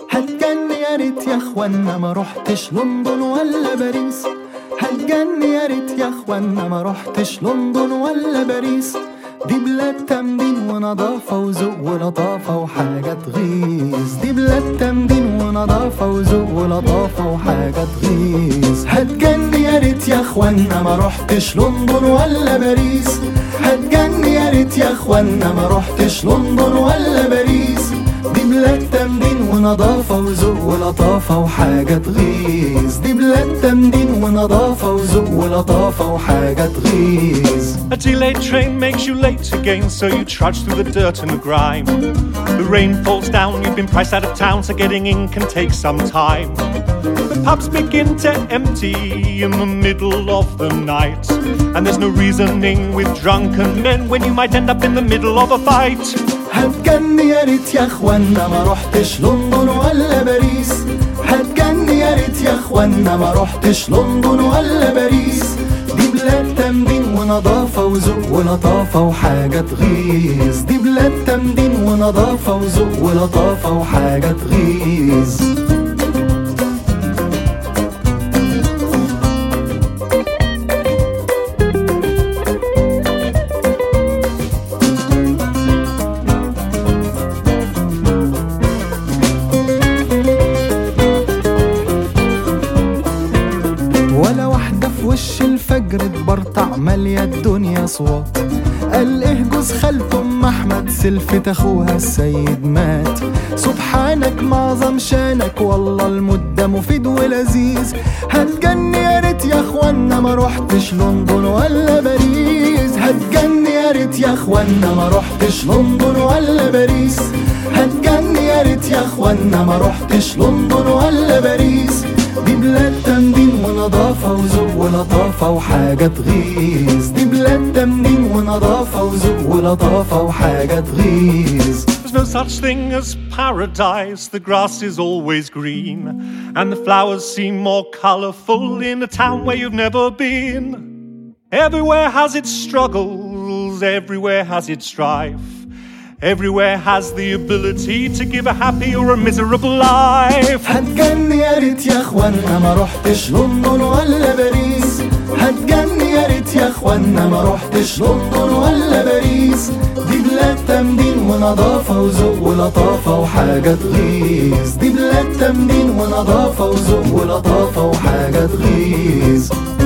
هتجن يا ريت يا اخوانا ما رحتش لندن ولا باريس هتجن يا ريت يا اخوانا ما رحتش لندن ولا باريس دي بلاد تمدين ونظافة وذوق ولطافة وحاجة تغيظ دي بلاد تمدين ونظافة وذوق ولطافة وحاجة تغيظ هتجن يا ريت يا اخوانا ما رحتش لندن ولا باريس هتجن يا ريت يا اخوانا ما رحتش لندن ولا باريس دي بلاد تمدين ونظافة وذوق ولطافة وحاجة تغيظ دي بلاد تمدين ونظافة وذوق ولطافة وحاجة تغيظ A delayed train makes you late again, so you trudge through the dirt and the grime. The rain falls down, you've been priced out of town, so getting in can take some time. The pubs begin to empty in the middle of the night, and there's no reasoning with drunken men when you might end up in the middle of a fight. هتجن يا ريت يا اخوانا ما رحتش لندن ولا باريس هتجن يا ريت يا اخوانا ما رحتش لندن ولا باريس دي بلاد تمدين ونظافة وذوق ولطافة وحاجة تغيظ دي بلاد تمدين ونظافة وذوق ولطافة وحاجة تغيظ ولا واحدة في وش الفجر تبرطع مالية الدنيا صوت قال ايه جوز خالته ام احمد سلفت اخوها السيد مات سبحانك معظم شانك والله المدة مفيد ولذيذ هتجن يا ريت يا اخوانا ما رحتش لندن ولا باريس هتجن يا ريت يا اخوانا ما رحتش لندن ولا باريس هتجن يا ريت يا اخوانا ما رحتش لندن ولا باريس دي بلاد تمدين ونظافة وذوق ولطافة وحاجة تغيظ دي بلاد تمدين ونظافة وذوق ولطافة وحاجة تغيظ There's no such thing as paradise. The grass is always green, and the flowers seem more colorful in a town where you've never been. Everywhere has its struggles, everywhere has its strife. Everywhere has the ability to give a happy or a miserable life. هتجن يا ريت يا اخوانا ما رحتش لندن ولا باريس هتجن يا ريت يا اخوانا ما رحتش لندن ولا باريس دي بلاد تمدين ونظافة وذوق ولطافة وحاجة تغيظ دي بلاد تمدين ونظافة وذوق ولطافة وحاجة تغيظ